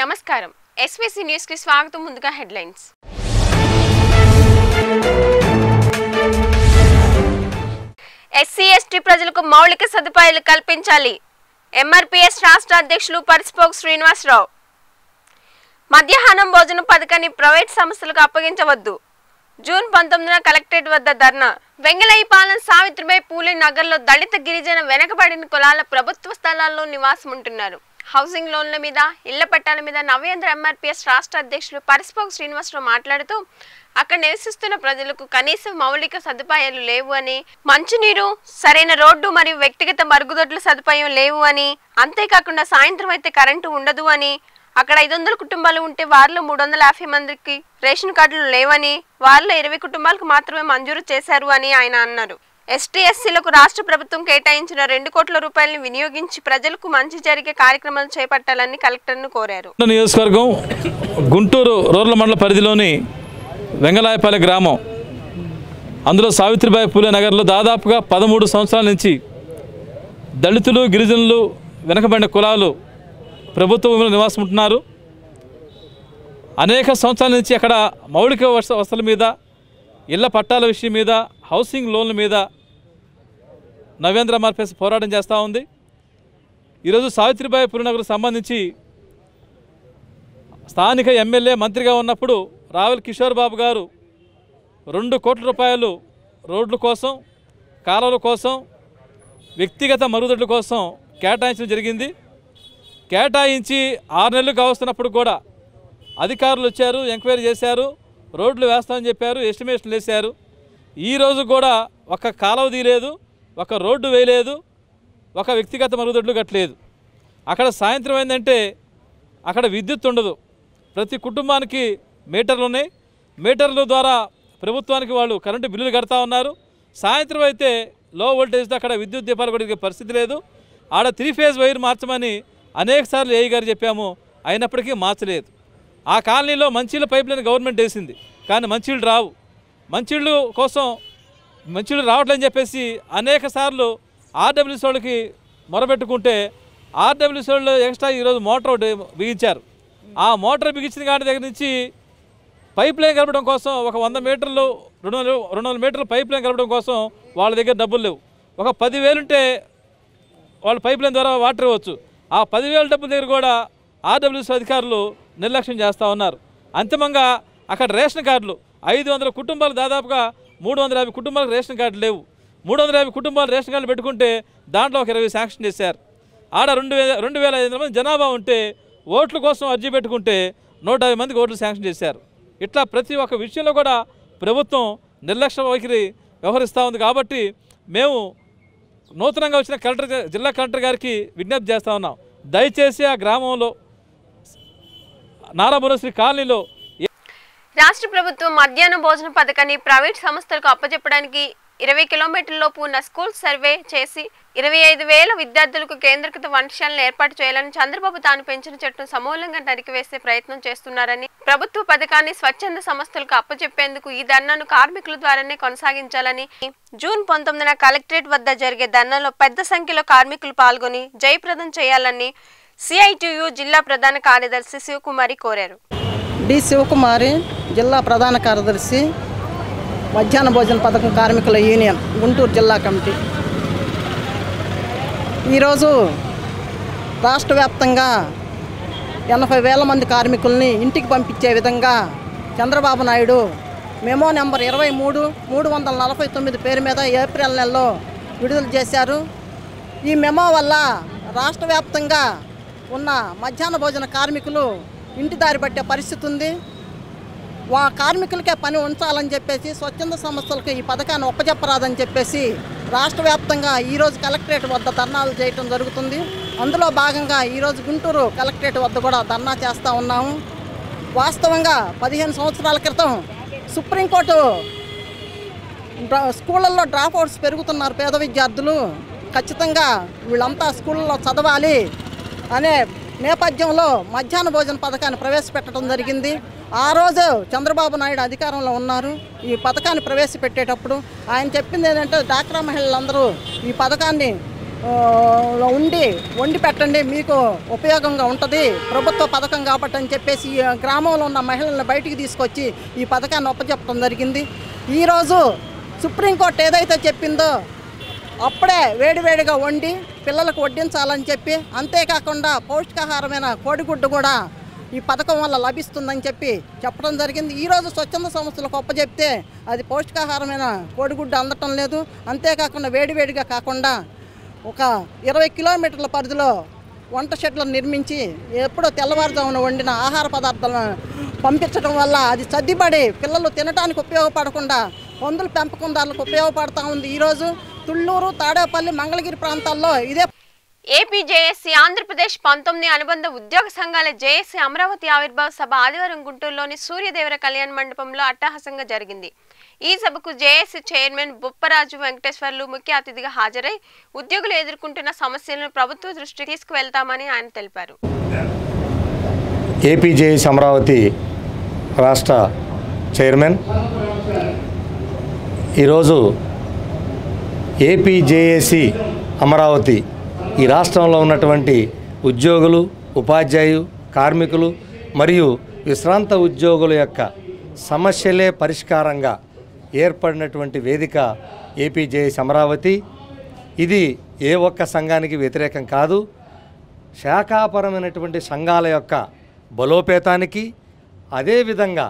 నమస్కారం SVC news కి స్వాగతం ముందుగా హెడ్లైన్స్ ఎస్సీ ఎస్టీ ప్రజలకు మౌలిక సదుపాయాలు కల్పించాలి ఎంఆర్పీఎస్ రాష్ట్ర అధ్యక్షులు పరిసిపోగు శ్రీనివాసరావు మధ్యాహ్నం భోజన పథకాన్ని ప్రైవేట్ సంస్థలకు అప్పగించవద్దు జూన్ పంతొమ్మిదిన కలెక్టరేట్ వద్ద ధర్నా వెంగళయ్యపాలెం సావిత్రిబాయి పూలే నగర్లో దళిత గిరిజన వెనకబడిన కులాల ప్రభుత్వ స్థలాల్లో నివాసం ఉంటున్నారు హౌసింగ్ లోన్ల మీద ఇళ్ల పట్టాల మీద నవేంద్ర ఎంఆర్పీఎస్ రాష్ట్ర అధ్యక్షులు పరిసిపోగు శ్రీనివాసరావు మాట్లాడుతూ అక్కడ నివసిస్తున్న ప్రజలకు కనీస మౌలిక సదుపాయాలు లేవు అని మంచినీరు సరైన రోడ్డు మరియు వ్యక్తిగత మరుగుదొడ్ల సదుపాయం లేవు అని అంతేకాకుండా సాయంత్రం అయితే కరెంటు ఉండదు అని అక్కడ ఐదు వందల కుటుంబాలు ఉంటే వారిలో మూడు వందల యాభై మందికి రేషన్ కార్డులు లేవని వారిలో ఇరవై కుటుంబాలకు మాత్రమే మంజూరు చేశారు అని ఆయన అన్నారు ఎస్టీ ఎస్సీలకు రాష్ట్ర ప్రభుత్వం కేటాయించిన రెండు కోట్ల రూపాయలను వినియోగించి ప్రజలకు మంచి జరిగే కార్యక్రమాలు చేపట్టాలని కలెక్టర్ను కోరారు గుంటూరు నియోజకవర్గం గుంటూరు రూరల్ మండల పరిధిలోని వెంగళాయపల్లి గ్రామం అందులో సావిత్రిబాయి పూలే నగర్లో దాదాపుగా పదమూడు సంవత్సరాల నుంచి దళితులు గిరిజనులు వెనకబడిన కులాలు ప్రభుత్వ భూమిలో నివాసం ఉంటున్నారు అనేక సంవత్సరాల నుంచి అక్కడ మౌలిక వస వసతుల మీద ఇళ్ల పట్టాల విషయం మీద హౌసింగ్ లోన్ల మీద నవేంద్ర మార్పేసి పోరాటం చేస్తూ ఉంది ఈరోజు సావిత్రిబాయి పులినగర్ సంబంధించి స్థానిక ఎమ్మెల్యే మంత్రిగా ఉన్నప్పుడు రావుల్ కిషోర్ బాబు గారు రెండు కోట్ల రూపాయలు రోడ్ల కోసం కాలువల కోసం వ్యక్తిగత మరుగుదొడ్ల కోసం కేటాయించడం జరిగింది కేటాయించి ఆరు నెలలు కావస్తున్నప్పుడు కూడా అధికారులు వచ్చారు ఎంక్వైరీ చేశారు రోడ్లు వేస్తామని చెప్పారు ఎస్టిమేషన్లు వేశారు ఈ రోజు కూడా ఒక కాలువ తీయలేదు ఒక రోడ్డు వేయలేదు ఒక వ్యక్తిగత మరుగుదొడ్లు కట్టలేదు అక్కడ సాయంత్రం అయిందంటే అక్కడ విద్యుత్ ఉండదు ప్రతి కుటుంబానికి మీటర్లు ఉన్నాయి మీటర్ల ద్వారా ప్రభుత్వానికి వాళ్ళు కరెంటు బిల్లులు కడతా ఉన్నారు సాయంత్రం అయితే లో వోల్టేజ్తో అక్కడ విద్యుత్ దీపాలు కూడా పరిస్థితి లేదు ఆడ త్రీ ఫేజ్ వైర్ మార్చమని అనేక సార్లు ఏఈ గారు చెప్పాము అయినప్పటికీ మార్చలేదు ఆ కాలనీలో మంచిళ్ళ పైప్ లైన్ గవర్నమెంట్ వేసింది కానీ మంచిళ్ళు రావు మంచిళ్ళు కోసం మంచిళ్ళు రావట్లేదని చెప్పేసి అనేక సార్లు ఆర్డబ్ల్యూసీ వాళ్ళకి మొరబెట్టుకుంటే ఆర్డబ్ల్యూసీ వాళ్ళు ఎక్స్ట్రా ఈరోజు మోటార్ ఒకటి బిగించారు ఆ మోటార్ బిగించిన కాడి దగ్గర నుంచి పైప్ లైన్ కలపడం కోసం ఒక వంద మీటర్లు రెండు వందల రెండు వందల మీటర్లు పైప్ లైన్ కలపడం కోసం వాళ్ళ దగ్గర డబ్బులు లేవు ఒక పదివేలుంటే వాళ్ళు పైప్ లైన్ ద్వారా వాటర్ ఇవ్వచ్చు ఆ పదివేల డబ్బుల దగ్గర కూడా ఆర్డబ్ల్యూసీ అధికారులు నిర్లక్ష్యం చేస్తూ ఉన్నారు అంతిమంగా అక్కడ రేషన్ కార్డులు ఐదు వందల కుటుంబాలు దాదాపుగా మూడు వందల యాభై కుటుంబాలకు రేషన్ కార్డులు లేవు మూడు వందల యాభై కుటుంబాలు రేషన్ కార్డులు పెట్టుకుంటే దాంట్లో ఒక ఇరవై శాంక్షన్ చేశారు ఆడ రెండు వేల రెండు వేల ఐదు వందల మంది జనాభా ఉంటే ఓట్ల కోసం అర్జీ పెట్టుకుంటే నూట యాభై మందికి ఓట్లు శాంక్షన్ చేశారు ఇట్లా ప్రతి ఒక్క విషయంలో కూడా ప్రభుత్వం నిర్లక్ష్య వైఖరి వ్యవహరిస్తూ ఉంది కాబట్టి మేము నూతనంగా వచ్చిన కలెక్టర్ గా- జిల్లా కలెక్టర్ గారికి విజ్ఞప్తి చేస్తా ఉన్నాం దయచేసి ఆ గ్రామంలో నారాబురశ్రీ కాలనీలో రాష్ట్ర ప్రభుత్వం మధ్యాహ్న భోజన పథకాన్ని ప్రైవేట్ సంస్థలకు అప్పచెప్పడానికి ఇరవై కిలోమీటర్లలోపు ఉన్న స్కూల్ సర్వే చేసి ఇరవై ఐదు వేల విద్యార్థులకు కేంద్రీకృత వంటశాలను ఏర్పాటు చేయాలని చంద్రబాబు తాను పెంచిన చెట్టును సమూలంగా నరికివేసే ప్రయత్నం చేస్తున్నారని ప్రభుత్వ పథకాన్ని స్వచ్ఛంద సంస్థలకు అప్పచెప్పేందుకు ఈ ధర్నాను కార్మికుల ద్వారానే కొనసాగించాలని జూన్ పంతొమ్మిదిన కలెక్టరేట్ వద్ద జరిగే ధర్నాలో పెద్ద సంఖ్యలో కార్మికులు పాల్గొని జయప్రదం చేయాలని సిఐటియు జిల్లా ప్రధాన కార్యదర్శి శివకుమారి కోరారు డి శివకుమారి జిల్లా ప్రధాన కార్యదర్శి మధ్యాహ్న భోజన పథకం కార్మికుల యూనియన్ గుంటూరు జిల్లా కమిటీ ఈరోజు రాష్ట్ర వ్యాప్తంగా ఎనభై వేల మంది కార్మికుల్ని ఇంటికి పంపించే విధంగా చంద్రబాబు నాయుడు మెమో నెంబర్ ఇరవై మూడు మూడు వందల నలభై తొమ్మిది పేరు మీద ఏప్రిల్ నెలలో విడుదల చేశారు ఈ మెమో వల్ల రాష్ట్ర వ్యాప్తంగా ఉన్న మధ్యాహ్న భోజన కార్మికులు ఇంటి దారి పట్టే పరిస్థితి ఉంది వా కార్మికులకే పని ఉంచాలని చెప్పేసి స్వచ్ఛంద సంస్థలకు ఈ పథకాన్ని ఒప్పజెప్పరాదని చెప్పేసి రాష్ట్ర వ్యాప్తంగా ఈరోజు కలెక్టరేట్ వద్ద ధర్నాలు చేయటం జరుగుతుంది అందులో భాగంగా ఈరోజు గుంటూరు కలెక్టరేట్ వద్ద కూడా ధర్నా చేస్తూ ఉన్నాము వాస్తవంగా పదిహేను సంవత్సరాల క్రితం సుప్రీంకోర్టు డ్రా- స్కూళ్ళల్లో డ్రాప్ అవుట్స్ పెరుగుతున్నారు పేద విద్యార్థులు ఖచ్చితంగా వీళ్ళంతా స్కూళ్ళలో చదవాలి అనే నేపథ్యంలో మధ్యాహ్న భోజన పథకాన్ని ప్రవేశపెట్టడం జరిగింది ఆ రోజు చంద్రబాబు నాయుడు అధికారంలో ఉన్నారు ఈ పథకాన్ని ప్రవేశపెట్టేటప్పుడు ఆయన చెప్పింది ఏంటంటే డాక్రా మహిళలందరూ ఈ పథకాన్ని ఆ, లో ఉండి వండి పెట్టండి మీకు ఉపయోగంగా ఉంటుంది ప్రభుత్వ పథకం కాబట్టి అని చెప్పేసి ఈ గ్రామంలో ఉన్న మహిళలను బయటికి తీసుకొచ్చి ఈ పథకాన్ని ఒప్పచెప్పడం జరిగింది ఈరోజు సుప్రీంకోర్టు ఏదైతే చెప్పిందో అప్పుడే వేడివేడిగా వండి పిల్లలకు వడ్డించాలని చెప్పి అంతేకాకుండా పౌష్టికాహారమైన కోడిగుడ్డు కూడా ఈ పథకం వల్ల లభిస్తుందని చెప్పి చెప్పడం జరిగింది ఈరోజు స్వచ్ఛంద సంస్థలకు ఒప్పచెప్తే అది పౌష్టికాహారమైన కోడిగుడ్డు అందటం లేదు అంతేకాకుండా వేడివేడిగా కాకుండా ఒక ఇరవై కిలోమీటర్ల పరిధిలో వంట షెడ్లను నిర్మించి ఎప్పుడో తెల్లవారుజామున వండిన ఆహార పదార్థాలను పంపించడం వల్ల అది సర్దిపడి పిల్లలు తినడానికి ఉపయోగపడకుండా పందుల పెంపకందారులకు ఉపయోగపడతా ఉంది ఈరోజు తుళ్ళూరు తాడేపల్లి మంగళగిరి ప్రాంతాల్లో ఇదే ఏపీ జేఏసీ ఆంధ్రప్రదేశ్ పంతొమ్మిది అనుబంధ ఉద్యోగ సంఘాల జేఏసీ అమరావతి ఆవిర్భావ సభ ఆదివారం గుంటూరులోని సూర్యదేవర కళ్యాణ మండపంలో అట్టహాసంగా జరిగింది ఈ సభకు జేఏసీ చైర్మన్ బుప్పరాజు వెంకటేశ్వర్లు ముఖ్య అతిథిగా హాజరై ఉద్యోగులు ఎదుర్కొంటున్న సమస్యలను ప్రభుత్వ దృష్టికి తీసుకువెళ్తామని ఆయన తెలిపారు ఏపీజేఎస్ అమరావతి రాష్ట్ర చైర్మన్ ఈరోజు ఏపీజేఏసి అమరావతి ఈ రాష్ట్రంలో ఉన్నటువంటి ఉద్యోగులు ఉపాధ్యాయు కార్మికులు మరియు విశ్రాంత ఉద్యోగుల యొక్క సమస్యలే పరిష్కారంగా ఏర్పడినటువంటి వేదిక ఏపీజేఎస్ అమరావతి ఇది ఏ ఒక్క సంఘానికి వ్యతిరేకం కాదు శాఖాపరమైనటువంటి సంఘాల యొక్క బలోపేతానికి అదేవిధంగా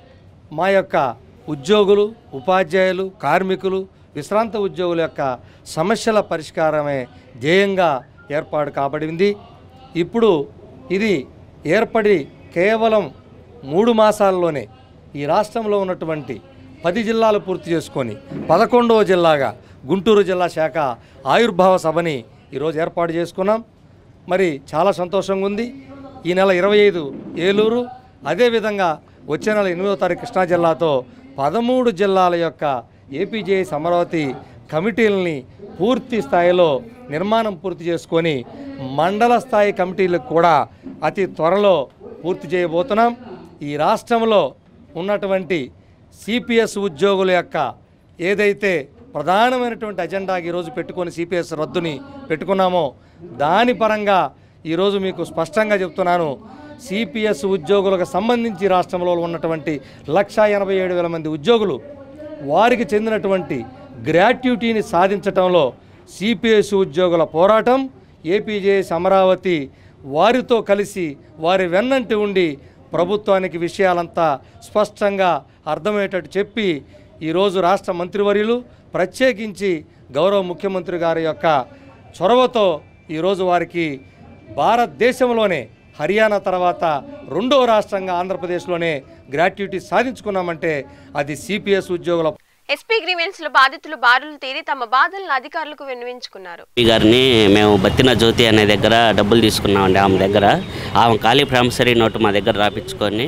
మా యొక్క ఉద్యోగులు ఉపాధ్యాయులు కార్మికులు విశ్రాంత ఉద్యోగుల యొక్క సమస్యల పరిష్కారమే ధ్యేయంగా ఏర్పాటు కాబడింది ఇప్పుడు ఇది ఏర్పడి కేవలం మూడు మాసాల్లోనే ఈ రాష్ట్రంలో ఉన్నటువంటి పది జిల్లాలు పూర్తి చేసుకొని పదకొండవ జిల్లాగా గుంటూరు జిల్లా శాఖ ఆయుర్భావ సభని ఈరోజు ఏర్పాటు చేసుకున్నాం మరి చాలా సంతోషంగా ఉంది ఈ నెల ఇరవై ఐదు ఏలూరు అదేవిధంగా వచ్చే నెల ఎనిమిదో తారీఖు కృష్ణా జిల్లాతో పదమూడు జిల్లాల యొక్క ఏపీజేఎస్ అమరావతి కమిటీలని పూర్తి స్థాయిలో నిర్మాణం పూర్తి చేసుకొని మండల స్థాయి కమిటీలకు కూడా అతి త్వరలో పూర్తి చేయబోతున్నాం ఈ రాష్ట్రంలో ఉన్నటువంటి సిపిఎస్ ఉద్యోగుల యొక్క ఏదైతే ప్రధానమైనటువంటి అజెండా ఈరోజు పెట్టుకొని సిపిఎస్ రద్దుని పెట్టుకున్నామో దాని పరంగా ఈరోజు మీకు స్పష్టంగా చెప్తున్నాను సిపిఎస్ ఉద్యోగులకు సంబంధించి రాష్ట్రంలో ఉన్నటువంటి లక్ష ఎనభై ఏడు వేల మంది ఉద్యోగులు వారికి చెందినటువంటి గ్రాట్యుటీని సాధించటంలో సిపిఎస్ ఉద్యోగుల పోరాటం ఏపీజేఎస్ అమరావతి వారితో కలిసి వారి వెన్నంటి ఉండి ప్రభుత్వానికి విషయాలంతా స్పష్టంగా అర్థమయ్యేటట్టు చెప్పి ఈరోజు రాష్ట్ర మంత్రివర్యులు ప్రత్యేకించి గౌరవ ముఖ్యమంత్రి గారి యొక్క చొరవతో ఈరోజు వారికి భారతదేశంలోనే హర్యానా తర్వాత రెండో రాష్ట్రంగా ఆంధ్రప్రదేశ్లోనే గ్రాట్యుటీ సాధించుకున్నామంటే అది సిపిఎస్ ఉద్యోగుల ఎస్పీ గ్రీవెన్స్ లో బాధితులు బారులు తీరి తమ బాధలను అధికారులకు విన్నవించుకున్నారు ఈ గారిని మేము బత్తిన జ్యోతి అనే దగ్గర డబ్బులు తీసుకున్నామండి ఆమె దగ్గర ఆమె ఖాళీ ప్రామిసరీ నోటు మా దగ్గర రాపించుకొని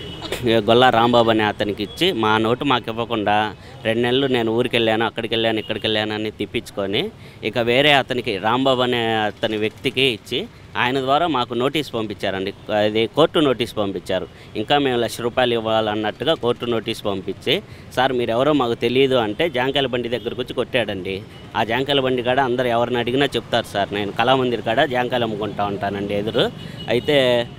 గొల్లా రాంబాబు అనే అతనికి ఇచ్చి మా నోటు మాకు ఇవ్వకుండా రెండు నెలలు నేను ఊరికి వెళ్ళాను అక్కడికి వెళ్ళాను ఇక్కడికి వెళ్ళాను అని తిప్పించుకొని ఇక వేరే అతనికి రాంబాబు అనే అతని వ్యక్తికి ఇచ్చి ఆయన ద్వారా మాకు నోటీస్ పంపించారండి అది కోర్టు నోటీస్ పంపించారు ఇంకా మేము లక్ష రూపాయలు ఇవ్వాలన్నట్టుగా కోర్టు నోటీస్ పంపించి సార్ మీరు ఎవరో మాకు తెలియదు అంటే జాంకాయల బండి దగ్గరకు వచ్చి కొట్టాడండి ఆ జాంకాయల బండి కాడ అందరు ఎవరిని అడిగినా చెప్తారు సార్ నేను కళామందిర్ కాడ జాంకాయలు అమ్ముకుంటా ఉంటానండి ఎదురు అయితే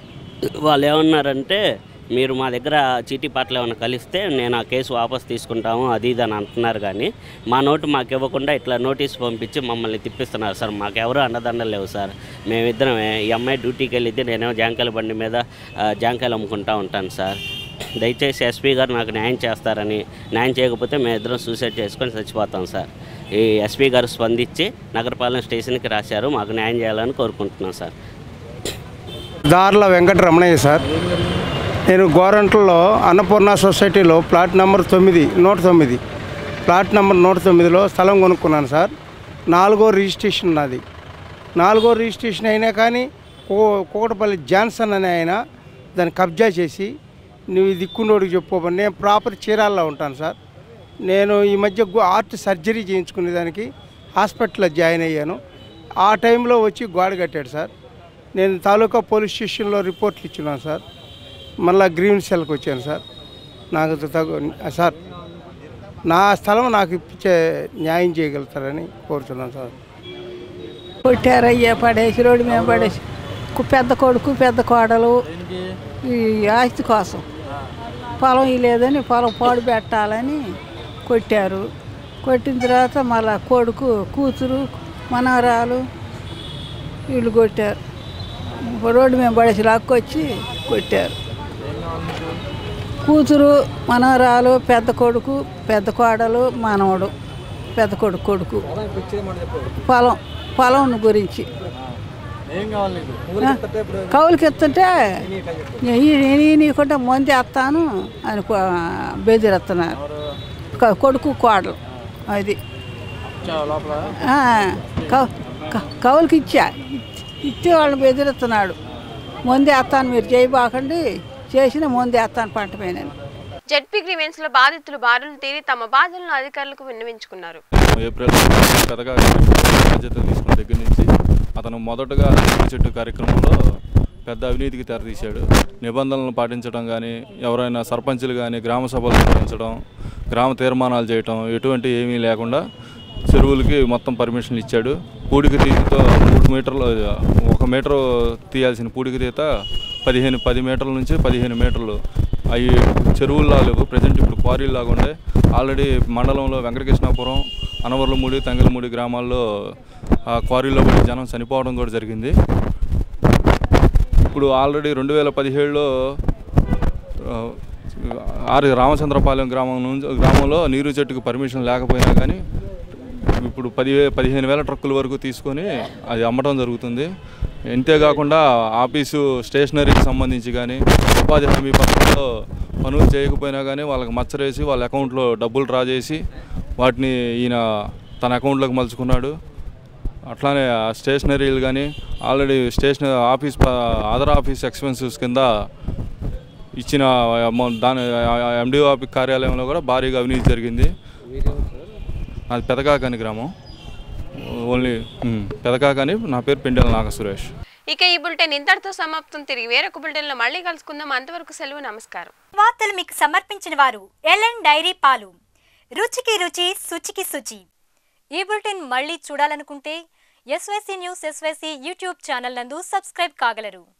వాళ్ళు ఏమన్నారంటే మీరు మా దగ్గర చీటీ పాటలు ఏమైనా కలిస్తే నేను ఆ కేసు వాపస్ తీసుకుంటాము అది ఇది అని అంటున్నారు కానీ మా నోటు మాకు ఇవ్వకుండా ఇట్లా నోటీస్ పంపించి మమ్మల్ని తిప్పిస్తున్నారు సార్ మాకెవరు అండదండలు లేవు సార్ మేమిద్దరమే ఈ అమ్మాయి డ్యూటీకి వెళ్ళిద్ది నేనేమో జాంకాయల బండి మీద ఆ, జాంకాయలు అమ్ముకుంటా ఉంటాను సార్ దయచేసి ఎస్పీ గారు నాకు న్యాయం చేస్తారని న్యాయం చేయకపోతే మేము ఇద్దరం సూసైడ్ చేసుకొని చచ్చిపోతాం సార్ ఈ ఎస్పీ గారు స్పందించి నగరపాలన స్టేషన్కి రాశారు మాకు న్యాయం చేయాలని కోరుకుంటున్నాం సార్ దార్ల వెంకటరమణయ్య సార్ నేను గోరంట్లలో అన్నపూర్ణ సొసైటీలో ప్లాట్ నెంబర్ తొమ్మిది నూట తొమ్మిది ప్లాట్ నెంబర్ నూట తొమ్మిదిలో స్థలం కొనుక్కున్నాను సార్ నాలుగో రిజిస్ట్రేషన్ నాది నాలుగో రిజిస్ట్రేషన్ అయినా కానీ కో కోకటపల్లి జాన్సన్ అనే ఆయన దాన్ని కబ్జా చేసి నువ్వు ఇది దిక్కునోడికి చెప్పుకోమని నేను ప్రాపర్ చీరాల్లో ఉంటాను సార్ నేను ఈ మధ్య గు- హార్ట్ సర్జరీ చేయించుకునే దానికి హాస్పిటల్లో జాయిన్ అయ్యాను ఆ టైంలో వచ్చి గోడ కట్టాడు సార్ నేను తాలూకా పోలీస్ స్టేషన్లో రిపోర్ట్లు ఇచ్చున్నాను సార్ మళ్ళా గ్రీన్ సెల్కి వచ్చాను సార్ నాకు తగు సార్ నా స్థలం నాకు ఇప్పించే న్యాయం చేయగలుగుతారని కోరుతున్నాను సార్ కొట్టారయ్యా పడేసి రోడ్డు మీద పడేసి కు- పెద్ద కొడుకు పెద్ద కోడలు ఈ ఆస్తి కోసం పొలం లేదని పొలం పాడు పెట్టాలని కొట్టారు కొట్టిన తర్వాత మళ్ళా కొడుకు కూతురు మనవరాలు వీళ్ళు కొట్టారు రోడ్డు మీద పడేసి లాక్కొచ్చి కొట్టారు కూతురు మనవరాలు పెద్ద కొడుకు పెద్ద కోడలు మనవడు పెద్ద కొడుకు కొడుకు పొలం పొలం గురించి కౌలుకి ఎత్తుంటే నీకుంటే మంది వేస్తాను అని కొ- బెదిరిస్తున్నారు క- కొడుకు కోడలు అది ఆ, కౌ- క- కౌలుకి ఇచ్చా ఇచ్చి వాళ్ళని బెదిరిస్తున్నాడు మంది వేస్తాను మీరు చేయబాకండి చేసిన మంది వేస్తాను పంట పైన జెడ్పీ గ్రీవెన్స్ లో బాధితులు బారులు తీరి తమ బాధలను అధికారులకు విన్నవించుకున్నారు ఏప్రిల్ పెద్దగా బాధ్యత తీసుకున్న దగ్గర నుంచి అతను మొదటగా చెట్టు చెట్టు కార్యక్రమంలో పెద్ద అవినీతికి తెరతీశాడు నిబంధనలను పాటించడం కానీ ఎవరైనా సర్పంచులు కానీ గ్రామ సభలు నిర్వహించడం గ్రామ తీర్మానాలు చేయటం ఎటువంటి ఏమీ లేకుండా చెరువులకి మొత్తం పర్మిషన్లు ఇచ్చాడు పూడికి తీతతో మూడు మీటర్లు ఒక మీటరు తీయాల్సిన పూడికి తీత పదిహేను పది మీటర్ల నుంచి పదిహేను మీటర్లు అవి చెరువుల్లా లేవు ప్రజెంట్ ఇప్పుడు క్వారీలాగా ఉండే ఆల్రెడీ మండలంలో వెంకటకృష్ణాపురం అనవర్లమూడి తంగలమూడి గ్రామాల్లో ఆ క్వారీలో పడి జనం చనిపోవడం కూడా జరిగింది ఇప్పుడు ఆల్రెడీ రెండు వేల పదిహేడులో ఆరు రామచంద్రపాలెం గ్రామం నుంచి గ్రామంలో నీరు చెట్టుకు పర్మిషన్ లేకపోయినా కానీ ఇప్పుడు పది పదిహేను వేల ట్రక్కుల వరకు తీసుకొని అది అమ్మటం జరుగుతుంది అంతేకాకుండా ఆఫీసు స్టేషనరీకి సంబంధించి కానీ ఉపాధి హామీ పథకంలో పనులు చేయకపోయినా కానీ వాళ్ళకి మచ్చరేసి వాళ్ళ అకౌంట్లో డబ్బులు డ్రా చేసి వాటిని ఈయన తన అకౌంట్లోకి మలుచుకున్నాడు అట్లానే ఆ స్టేషనరీలు కానీ ఆల్రెడీ స్టేషన్ ఆఫీస్ ప- అదర్ ఆఫీస్ ఎక్స్పెన్సెస్ కింద ఇచ్చిన అమౌంట్ దాని ఎండిఓ ఆఫీస్ కార్యాలయంలో కూడా భారీగా అవినీతి జరిగింది అది పెదకాకని గ్రామం ఓన్లీ ఉమ్, పెదకాకని నా పేరు పెండెల నాగ సురేష్ ఇక ఈ బులెటిన్ ఇంతటితో సమాప్తం తిరిగి వేరొక బులెటిన్ లో మళ్ళీ కలుసుకుందాం అంతవరకు సెలవు నమస్కారం వార్తలు మీకు సమర్పించిన వారు ఎల్ఎన్ డైరీ పాలు రుచికి రుచి శుచికి శుచి ఈ బులెటిన్ మళ్ళీ చూడాలనుకుంటే SYC news SYC YouTube channel నందు సబ్స్క్రైబ్ కాగలరు